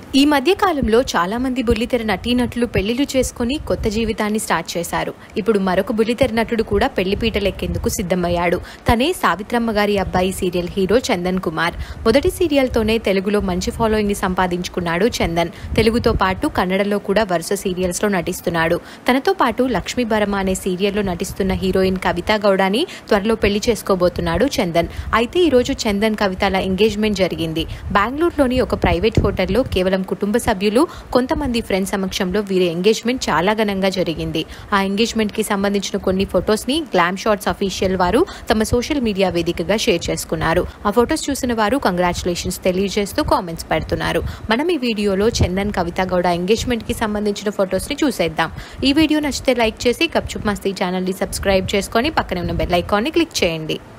ఈ మధ్య కాలంలో చాలా మంది బుల్లితెర నటీనటులు పెళ్లిళ్లు చేసుకుని కొత్త జీవితాన్ని స్టార్ట్ చేశారు ఇప్పుడు మరొక బుల్లితెర నటుడు కూడా పెళ్లిపీటలెక్కేందుకు సిద్ధమయ్యాడు తనే సావిత్రమ్మ గారి అబ్బాయి సీరియల్ హీరో చందన్ కుమార్ మొదటి సీరియల్తోనే తెలుగులో మంచి ఫాలోయింగ్ ని సంపాదించుకున్నాడు చందన్ తెలుగుతో పాటు కన్నడలో కూడా వరుస సీరియల్స్ లో నటిస్తున్నాడు తనతో పాటు లక్ష్మీ బరమ అనే సీరియల్లో నటిస్తున్న హీరోయిన్ కవితా గౌడాని త్వరలో పెళ్లి చేసుకోబోతున్నాడు చందన్ అయితే ఈ రోజు చందన్ కవితల ఎంగేజ్మెంట్ జరిగింది బెంగళూరులోని ఒక ప్రైవేట్ హోటల్లో కేవలం కుటుంబ సభ్యులు కొంతమంది ఫ్రెండ్స్ సమక్షంలో వీరి ఎంగేజ్మెంట్ చాలా ఘనంగా జరిగింది ఆ ఎంగేజ్మెంట్ కి సంబంధించిన కొన్ని ఫొటోస్ ని గ్లామ్ షాట్స్ అఫీషియల్ వారు తమ సోషల్ మీడియా వేదికగా షేర్ చేసుకున్నారు ఆ ఫొటోస్ చూసిన వారు కంగ్రాచులేషన్స్ తెలియజేస్తూ కామెంట్స్ పెడుతున్నారు మనం ఈ వీడియోలో చందన్ కవిత గౌడ ఎంగేజ్మెంట్ కి సంబంధించిన ఫొటోస్ ని చూసేద్దాం ఈ వీడియో నచ్చితే లైక్ చేసి గప్చుప్ మస్తీ ఛానల్ ని సబ్స్క్రైబ్ చేసుకొని పక్కనే ఉన్న బెల్ ఐకాన్ ని క్లిక్ చేయండి